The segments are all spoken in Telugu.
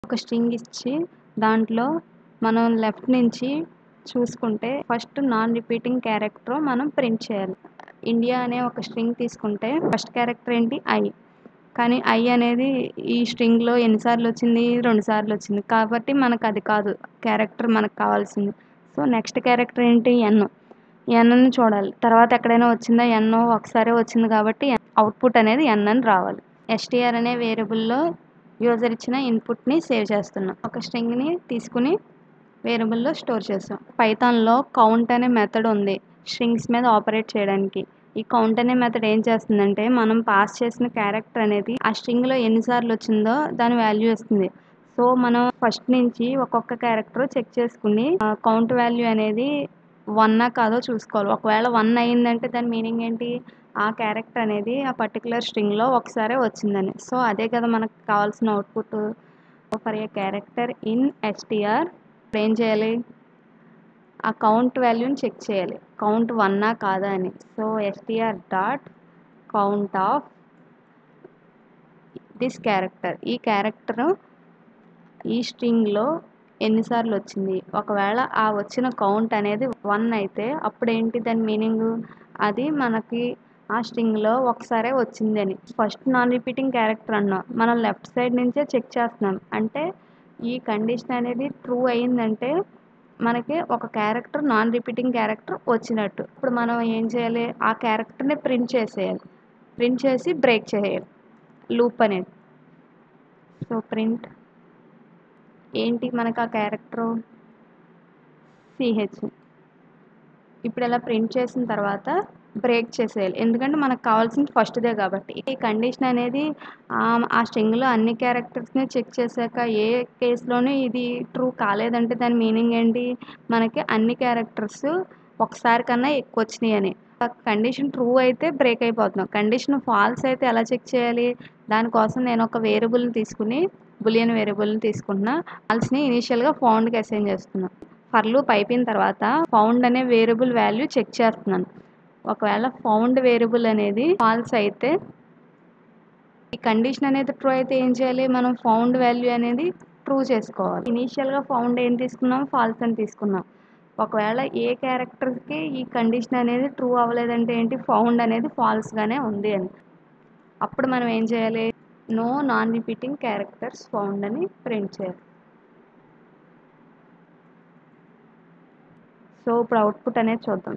ఒక స్ట్రింగ్ ఇచ్చి దాంట్లో మనం లెఫ్ట్ నుంచి చూసుకుంటే ఫస్ట్ నాన్ రిపీటింగ్ క్యారెక్టర్ మనం ప్రింట్ చేయాలి ఇండియా అనే ఒక స్ట్రింగ్ తీసుకుంటే ఫస్ట్ క్యారెక్టర్ ఏంటి ఐ కానీ ఐ అనేది ఈ స్ట్రింగ్లో ఎన్నిసార్లు వచ్చింది రెండు సార్లు వచ్చింది కాబట్టి మనకు అది కాదు క్యారెక్టర్ మనకు కావాల్సింది సో నెక్స్ట్ క్యారెక్టర్ ఏంటి ఎన్ ఎన్ని చూడాలి తర్వాత ఎక్కడైనా వచ్చిందా ఎన్ ఒకసారి వచ్చింది కాబట్టి అవుట్పుట్ అనేది ఎన్ అని రావాలి ఎస్టీఆర్ అనే వేరియబుల్లో యూజర్ ఇచ్చిన ఇన్పుట్ని సేవ్ చేస్తున్నాం ఒక స్ట్రింగ్ని తీసుకుని వేరియబుల్లో స్టోర్ చేస్తాం పైథాన్లో కౌంట్ అనే మెథడ్ ఉంది స్ట్రింగ్స్ మీద ఆపరేట్ చేయడానికి ఈ కౌంట్ అనే మెథడ్ ఏం చేస్తుందంటే మనం పాస్ చేసిన క్యారెక్టర్ అనేది ఆ స్ట్రింగ్లో ఎన్నిసార్లు వచ్చిందో దాని వాల్యూ ఇస్తుంది సో మనం ఫస్ట్ నుంచి ఒక్కొక్క క్యారెక్టర్ చెక్ చేసుకుని కౌంట్ వాల్యూ అనేది వన్నా కాదో చూసుకోవాలి ఒకవేళ వన్ అయ్యిందంటే దాని మీనింగ్ ఏంటి ఆ క్యారెక్టర్ అనేది ఆ పర్టికులర్ స్ట్రింగ్లో ఒకసారే వచ్చిందని సో అదే కదా మనకు కావాల్సిన output for a character in STR ఏం చేయాలి ఆ కౌంట్ వాల్యూని చెక్ చేయాలి కౌంట్ వన్నా కాదా అని so STR dot count of this character ఈ క్యారెక్టర్ ఈ స్ట్రింగ్లో ఎన్నిసార్లు వచ్చింది ఒకవేళ ఆ వచ్చిన కౌంట్ అనేది వన్ అయితే అప్పుడు ఏంటి దాని మీనింగ్ అది మనకి ఆ స్ట్రింగ్లో ఒకసారే వచ్చింది అని ఫస్ట్ నాన్ రిపీటింగ్ క్యారెక్టర్ అన్నాం మనం లెఫ్ట్ సైడ్ నుంచే చెక్ చేస్తున్నాం అంటే ఈ కండిషన్ అనేది ట్రూ అయ్యిందంటే మనకి ఒక క్యారెక్టర్ నాన్ రిపీటింగ్ క్యారెక్టర్ వచ్చినట్టు ఇప్పుడు మనం ఏం చేయాలి ఆ క్యారెక్టర్ని ప్రింట్ చేసేయాలి ప్రింట్ చేసి బ్రేక్ చేయాలి లూప్ అనేది సో ప్రింట్ ఏంటి మనకు ఆ క్యారెక్టర్ సిహెచ్ ఇప్పుడు ఇలా ప్రింట్ చేసిన తర్వాత బ్రేక్ చేసేయాలి ఎందుకంటే మనకు కావాల్సింది ఫస్ట్దే కాబట్టి ఈ కండిషన్ అనేది ఆ స్ట్రింగ్లో అన్ని క్యారెక్టర్స్ని చెక్ చేశాక ఏ కేసులోనూ ఇది ట్రూ కాలేదంటే దాని మీనింగ్ ఏంటి మనకి అన్ని క్యారెక్టర్స్ ఒకసారి కన్నా ఎక్కువ వచ్చినాయి అని కండిషన్ ట్రూ అయితే బ్రేక్ అయిపోతున్నాం కండిషన్ ఫాల్స్ అయితే ఎలా చెక్ చేయాలి దానికోసం నేను ఒక వేరియబుల్ని తీసుకుని బులియన్ వేరియబుల్ని తీసుకుంటున్నా ఫాల్స్ని ఇనీషియల్గా ఫౌండ్కి అసైన్ చేస్తున్నాను ఫర్ లూప్ అయిపోయిన తర్వాత ఫౌండ్ అనే వేరియబుల్ వాల్యూ చెక్ చేస్తున్నాను ఒకవేళ ఫౌండ్ వేరియబుల్ అనేది ఫాల్స్ అయితే ఈ కండిషన్ అనేది ట్రూ అయితే ఏం చేయాలి మనం ఫౌండ్ వాల్యూ అనేది ట్రూ చేసుకోవాలి ఇనీషియల్గా ఫౌండ్ ఏం తీసుకున్నాం ఫాల్స్ అని తీసుకున్నాం ఒకవేళ ఏ క్యారెక్టర్కి ఈ కండిషన్ అనేది ట్రూ అవ్వలేదంటే ఏంటి ఫౌండ్ అనేది ఫాల్స్గానే ఉంది అని అప్పుడు మనం ఏం చేయాలి no non repeating characters found అని ప్రింట్ చేయాలి సో ఇప్పుడు అవుట్పుట్ అనేది చూద్దాం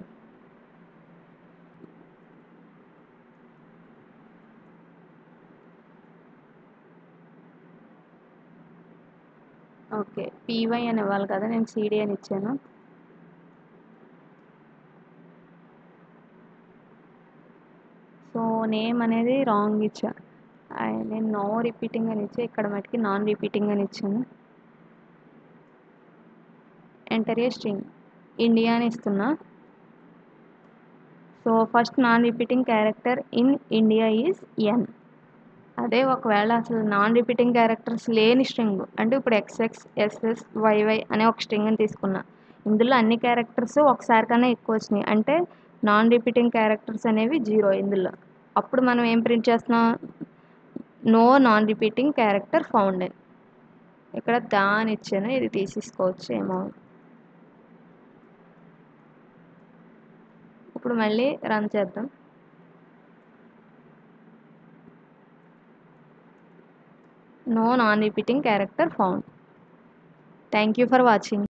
ఓకే పీవై అని ఇవ్వాలి కదా నేను సిడి అని ఇచ్చాను సో నేమ్ అనేది రాంగ్ ఇచ్చా నేను నో రిపీటింగ్ అని ఇచ్చా ఇక్కడ మటుకి నాన్ రిపీటింగ్ అని ఇచ్చాను ఎంటర్ ఏ స్ట్రింగ్ ఇండియా అని ఇస్తున్నా so first non repeating character in India is N అదే ఒకవేళ అసలు నాన్ రిపీటింగ్ క్యారెక్టర్స్ లేని స్ట్రింగ్ అంటే ఇప్పుడు ఎక్స్ఎక్స్ ఎస్ఎస్ వైవై అనే ఒక స్ట్రింగ్ని తీసుకున్నా ఇందులో అన్ని క్యారెక్టర్స్ ఒకసారి కన్నా ఎక్కువ వచ్చినాయి అంటే నాన్ రిపీటింగ్ క్యారెక్టర్స్ అనేవి జీరో ఇందులో అప్పుడు మనం ఏం ప్రింట్ చేస్తున్నాం no non repeating character found అని ఇక్కడ దా అని ఇచ్చాను ఇది తీసేసుకోవచ్చు ఏమో ఇప్పుడు మళ్ళీ రన్ చేద్దాం no non-repeating character found. Thank you for watching.